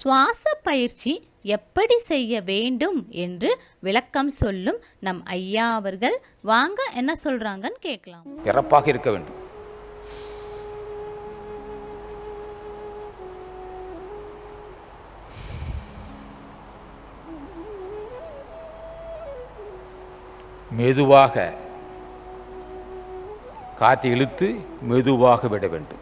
சுவாச பயிற்சி எப்படி செய்ய வேண்டும் என்று விளக்கம் சொல்லும் நம் ஐயா அவர்கள் வாங்க என்ன சொல்றாங்கன்னு கேட்கலாம் இறப்பாக இருக்க வேண்டும் மெதுவாக காற்றை இழுத்து மெதுவாக விட வேண்டும்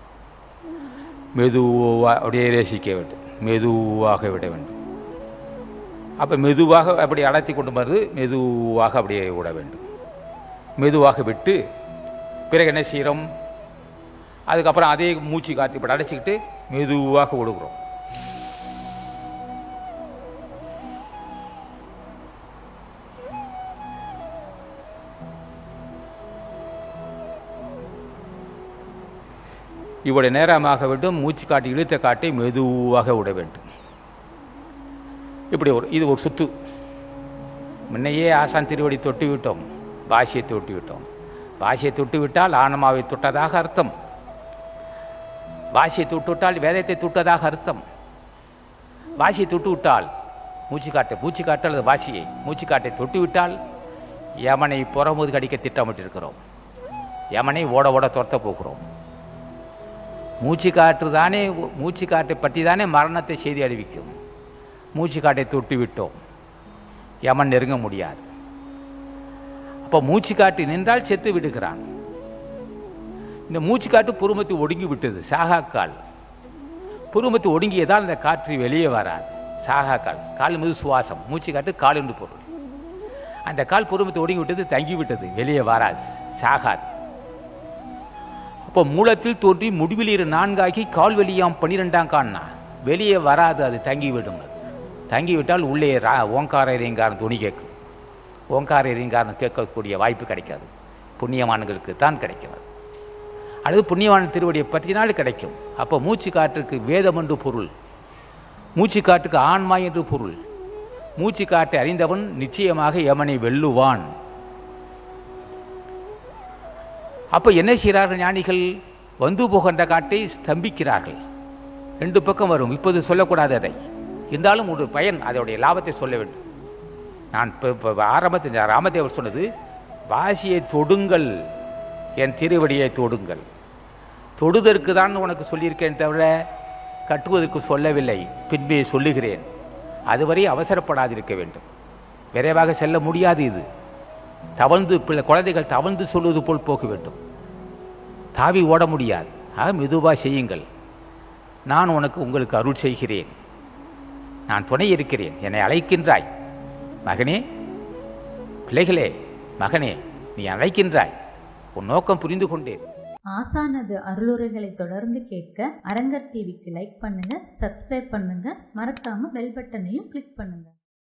மெதுவாக அப்படியே ரசிக்க வேண்டும் மெதுவாக விட வேண்டும் அப்போ மெதுவாக அப்படி அடர்த்தி கொண்டு வருது மெதுவாக அப்படியே விட வேண்டும் மெதுவாக விட்டு பிறகு என்ன செய்கிறோம் அதுக்கப்புறம் அதே மூச்சு காற்று இப்படி அடைச்சிக்கிட்டு மெதுவாக விடுகிறோம் இவ்வளவு நேரமாக வேண்டும் மூச்சு காட்டி இழுத்த காட்டை மெதுவாக விட வேண்டும் இப்படி ஒரு இது ஒரு சுத்து முன்னையே ஆசான் திருவடி தொட்டு விட்டோம் பாஷையை தொட்டு விட்டோம் பாஷையை தொட்டு விட்டால் ஆனமாவை தொட்டதாக அர்த்தம் பாஷையை தொட்டு விட்டால் வேதத்தை தொட்டதாக அர்த்தம் பாஷையை தொட்டு விட்டால் மூச்சுக்காட்டை மூச்சுக்காட்டு அல்லது பாஷையை மூச்சுக்காட்டை தொட்டு விட்டால் யமனை புறமுது கடிக்க திட்டமிட்டிருக்கிறோம் யமனை ஓட ஓட துரத்த போகிறோம் மூச்சு காற்று தானே மூச்சு காற்றை பற்றி தானே மரணத்தை செய்தி அறிவிக்கும் மூச்சு காட்டை தொட்டு விட்டோம் யமன் நெருங்க முடியாது அப்போ மூச்சு காட்டு நின்றால் செத்து விடுகிறான் இந்த மூச்சு காட்டு புருமத்து ஒடுங்கி விட்டது சாகாக்கால் புருமத்து ஒடுங்கியதால் இந்த காற்று வெளியே வராது சாகாக்கால் கால் மீது சுவாசம் மூச்சு காட்டு கால் என்று பொருள் அந்த கால் புருமத்து ஒடுங்கி விட்டது தங்கி விட்டது வெளியே வராது சாகாது அப்போ மூலத்தில் தோன்றி முடிவில் இரு நான்காகி கால் வெளியாம் பன்னிரெண்டாம் காணா வெளியே வராது அது தங்கிவிடும் அது தங்கிவிட்டால் உள்ளே ரா ஓங்கார இறைங்காரன் துணி கேட்கும் ஓங்கார இறைங்காரன் கேட்கக்கூடிய வாய்ப்பு கிடைக்காது புண்ணியவான்களுக்கு தான் கிடைக்கும் அது அல்லது புண்ணியவான திருவடியை பற்றினால் கிடைக்கும் அப்போ மூச்சு காற்றுக்கு வேதம் என்று பொருள் மூச்சு காற்றுக்கு ஆன்மா என்று பொருள் மூச்சு காற்றை அறிந்தவன் நிச்சயமாக யமனை வெல்லுவான் அப்போ என்ன செய்கிறார்கள் ஞானிகள் வந்து போகின்ற காட்டை ஸ்தம்பிக்கிறார்கள் ரெண்டு பக்கம் வரும் இப்போது சொல்லக்கூடாது அதை இருந்தாலும் ஒரு பயன் அதோடைய லாபத்தை சொல்ல வேண்டும் நான் இப்போ இப்போ ஆரம்பத்தில் ராமதேவர் சொன்னது வாசியை தொடுங்கள் என் திருவடியை தொடுங்கள் தொடுதற்கு தான் உனக்கு சொல்லியிருக்கேன் தவிர கட்டுவதற்கு சொல்லவில்லை பின்பே சொல்லுகிறேன் அதுவரை அவசரப்படாதிருக்க வேண்டும் விரைவாக செல்ல முடியாது இது தவழ்ந்து பிள்ளை குழந்தைகள் தவழ்ந்து சொல்வது போல் போக வேண்டும் தாவி ஓட முடியாது ஆக மெதுவாக செய்யுங்கள் நான் உனக்கு உங்களுக்கு அருள் செய்கிறேன் நான் துணை இருக்கிறேன் என்னை அழைக்கின்றாய் மகனே பிள்ளைகளே மகனே நீ அழைக்கின்றாய் உன் நோக்கம் புரிந்து கொண்டேன் ஆசானது அருளுரைகளை தொடர்ந்து கேட்க அரங்கர் டிவிக்கு லைக் பண்ணுங்க சப்ஸ்கிரைப் பண்ணுங்க மறக்காம பெல் பட்டனையும் கிளிக் பண்ணுங்க